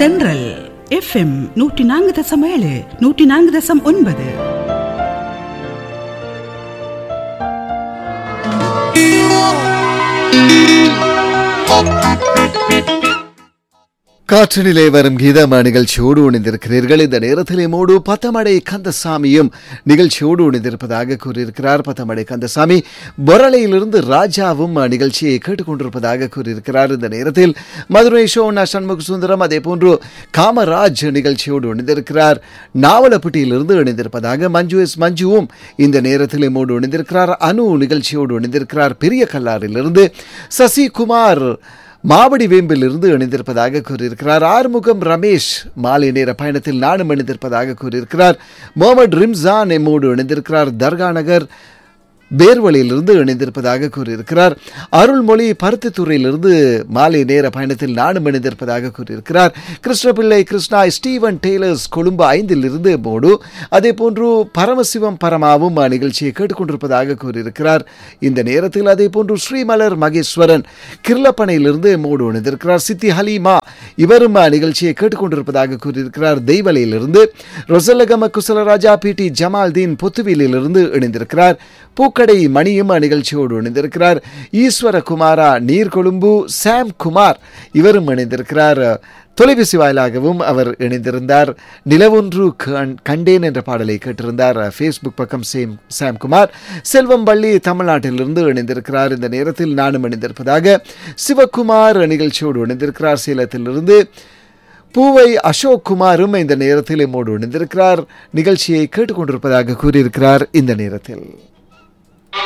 தென்றல் எஃப்எம் நூற்றி நான்கு தசம் ஏழு நூற்றி நான்கு தசம் ஒன்பது காற்றினிலே வரும் கீதமா நிகழ்ச்சியோடு இணைந்திருக்கிறீர்கள் இந்த நேரத்திலே மூடு பத்தமடை கந்தசாமியும் நிகழ்ச்சியோடு இணைந்திருப்பதாக கூறியிருக்கிறார் பத்தமடை கந்தசாமி பொரளையிலிருந்து ராஜாவும் நிகழ்ச்சியை கேட்டுக்கொண்டிருப்பதாக கூறியிருக்கிறார் இந்த நேரத்தில் மதுரை ஷோனா சண்முக சுந்தரம் அதே போன்று காமராஜ் நிகழ்ச்சியோடு இணைந்திருக்கிறார் நாவலப்பட்டியிலிருந்து இணைந்திருப்பதாக மஞ்சு எஸ் மஞ்சுவும் இந்த நேரத்திலே மூடு இணைந்திருக்கிறார் அனு நிகழ்ச்சியோடு இணைந்திருக்கிறார் பெரிய கல்லாரிலிருந்து சசிகுமார் மாவடி வேம்பிலிருந்து இணைந்திருப்பதாக கூறியிருக்கிறார் ஆறுமுகம் ரமேஷ் மாலை நேர பயணத்தில் நானும் இணைந்திருப்பதாக கூறியிருக்கிறார் முகமது ரிம்சான் எம்மோடு இணைந்திருக்கிறார் தர்கா நகர் பேர்வழியிலிருந்து இணைந்திருப்பதாக கூறியிருக்கிறார் அருள்மொழி பருத்தித்துறையிலிருந்து மாலை நேர பயணத்தில் நானும் இணைந்திருப்பதாக கூறியிருக்கிறார் கிருஷ்ணபிள்ளை கிருஷ்ணா ஸ்டீவன் டெய்லர்ஸ் கொழும்பு ஐந்திலிருந்து மோடு அதே போன்று பரமசிவம் பரமாவும் நிகழ்ச்சியை கேட்டுக்கொண்டிருப்பதாக கூறியிருக்கிறார் இந்த நேரத்தில் அதே போன்று ஸ்ரீமலர் மகேஸ்வரன் கிர்லப்பனையிலிருந்து மோடு இணைந்திருக்கிறார் சித்தி ஹலீமா இவரும் நிகழ்ச்சியை கேட்டுக்கொண்டிருப்பதாக கூறியிருக்கிறார் தெய்வலையிலிருந்து ரொசல்லகம குசலராஜா பி டி ஜமால்தீன் பொத்துவிலிருந்து இணைந்திருக்கிறார் பூக்கடை மணியும் நிகழ்ச்சியோடு இணைந்திருக்கிறார் ஈஸ்வர குமாரா நீர்கொழும்பு சாம் குமார் இவரும் இணைந்திருக்கிறார் தொலைபேசி வாயிலாகவும் அவர் இணைந்திருந்தார் நிலவொன்று கண்- கண்டேன் என்ற பாடலை கேட்டிருந்தார் ஃபேஸ்புக் பக்கம் சேம் சாம்குமார் செல்வம் பள்ளி தமிழ்நாட்டிலிருந்து இணைந்திருக்கிறார் இந்த நேரத்தில் நானும் இணைந்திருப்பதாக சிவகுமார் நிகழ்ச்சியோடு இணைந்திருக்கிறார் சேலத்திலிருந்து பூவை அசோக் குமாரும் இந்த நேரத்தில் எம்மோடு இணைந்திருக்கிறார் நிகழ்ச்சியை கேட்டுக்கொண்டிருப்பதாக கூறியிருக்கிறார் இந்த நேரத்தில்